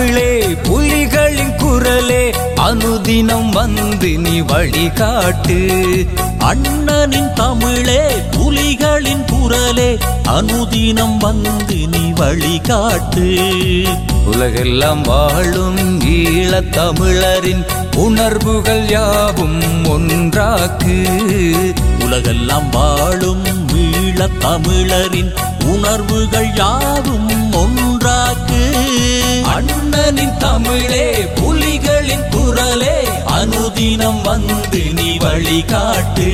தமிழே புலிகளின் குரலே அனுதினம் வந்து நீ வழிகாட்டு அண்ணனின் தமிழே புலிகளின் குரலே அனுதினம் வந்து நீ வழிகாட்டு உலகெல்லாம் வாழும் ஈழத் தமிழரின் உணர்வுகள் யாவும் ஒன்றாக்கு உலகெல்லாம் வாழும் ஈழத் தமிழரின் உணர்வுகள் யாவும் ஒன்றாக்கு அண்ணனின் தமிழே புலிகளின் குரலே அனுதினம் வந்து நீ வழிகாட்டு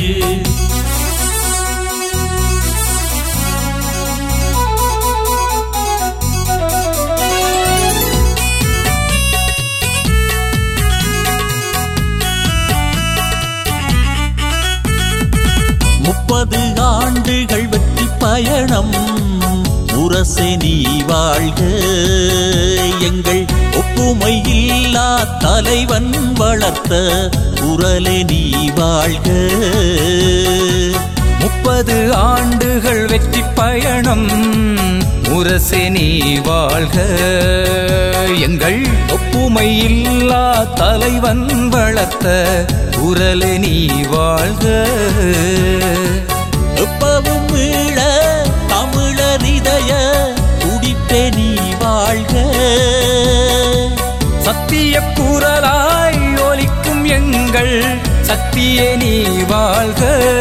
முப்பது ஆண்டுகள் வெற்றி பயணம் உரசே நீ வாழ்க எங்கள் ஒப்புமை இல்லா தலைவன் வளர்த்த குரலே நீ வாழ்க முப்பது ஆண்டுகள் வெற்றி பயணம் முரசே நீ வாழ்க எங்கள் ஒப்புமை இல்லா தலைவன் வளர்த்த குரலே நீ வாழ்க எப்பவும் மீள தமிழர் இதய துடிப்பே நீ வாழ்க சத்திய குரலாய் ஒலிக்கும் எங்கள் சக்தியே நீ வாழ்க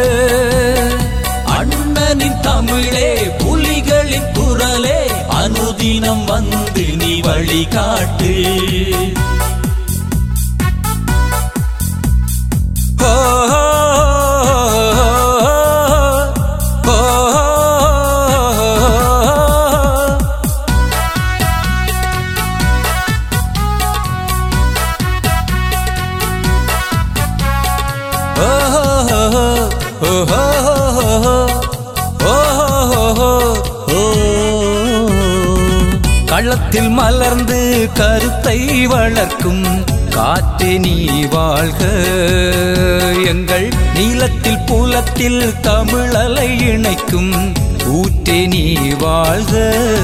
அண்ணனின் தமிழே புலிகளின் குரலே அனுதினம் வந்து நீ வழிகாட்டு ஓ, ஓ, ஓ, களத்தில் மலர்ந்து கருத்தை வளர்க்கும் காற்றே நீ வாழ்க எங்கள் நீளத்தில் புலத்தில் தமிழலை இணைக்கும் ஊற்றே நீ வாழ்க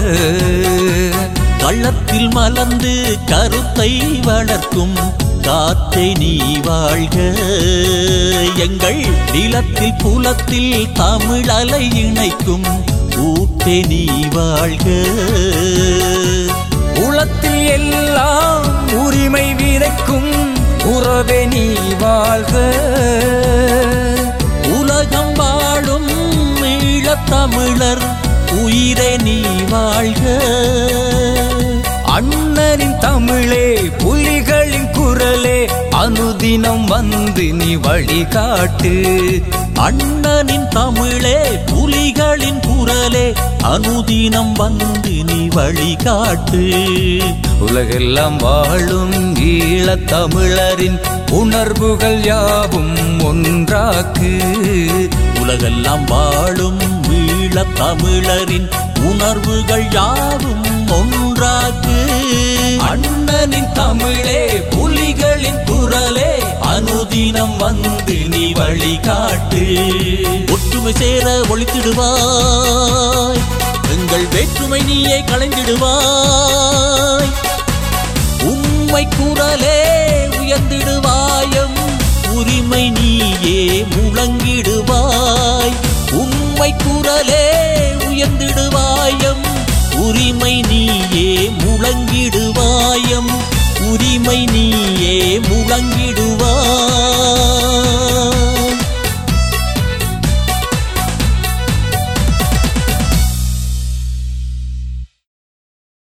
கள்ளத்தில் மலர்ந்து கருத்தை வளர்க்கும் காற்றை நீ வாழ்க எங்கள் நிலத்தில் புலத்தில் தமிழ் அலை இணைக்கும் ஊட்டே நீ வாழ்க உளத்தில் எல்லாம் உரிமை விதைக்கும் உறவே நீ வாழ்க உலகம் வாழும் ஈழத் தமிழர் உயிரே நீ வாழ்க அண்ணனின் தமிழே புலிகளின் குரலே அனுதினம் வந்து நீ வழிகாட்டு அண்ணனின் தமிழே புலிகளின் குரலே அனுதினம் வந்து நீ வழிகாட்டு உலகெல்லாம் வாழும் ஈழத் தமிழரின் உணர்வுகள் யாவும் ஒன்றாக்கு உலகெல்லாம் வாழும் ஈழத் தமிழரின் உணர்வுகள் யாவும் ஒன்றாக்கு அண்ணனின் தமிழே புலிகளின் குரலே அனுதினம் வந்து நீ வழிகாட்டு ஒற்றுமை சேர ஒழித்திடுவாய் எங்கள் வேற்றுமை நீயே களைந்திடுவாய் உண்மை குரலே உயர்ந்திடுவாயம் உரிமை நீயே முழங்கிடுவாய் உண்மை குரலே உயர்ந்திடுவாயம் உரிமை நீயே முழங்கிடுவாயம் உரிமை நீயே முழங்கிடு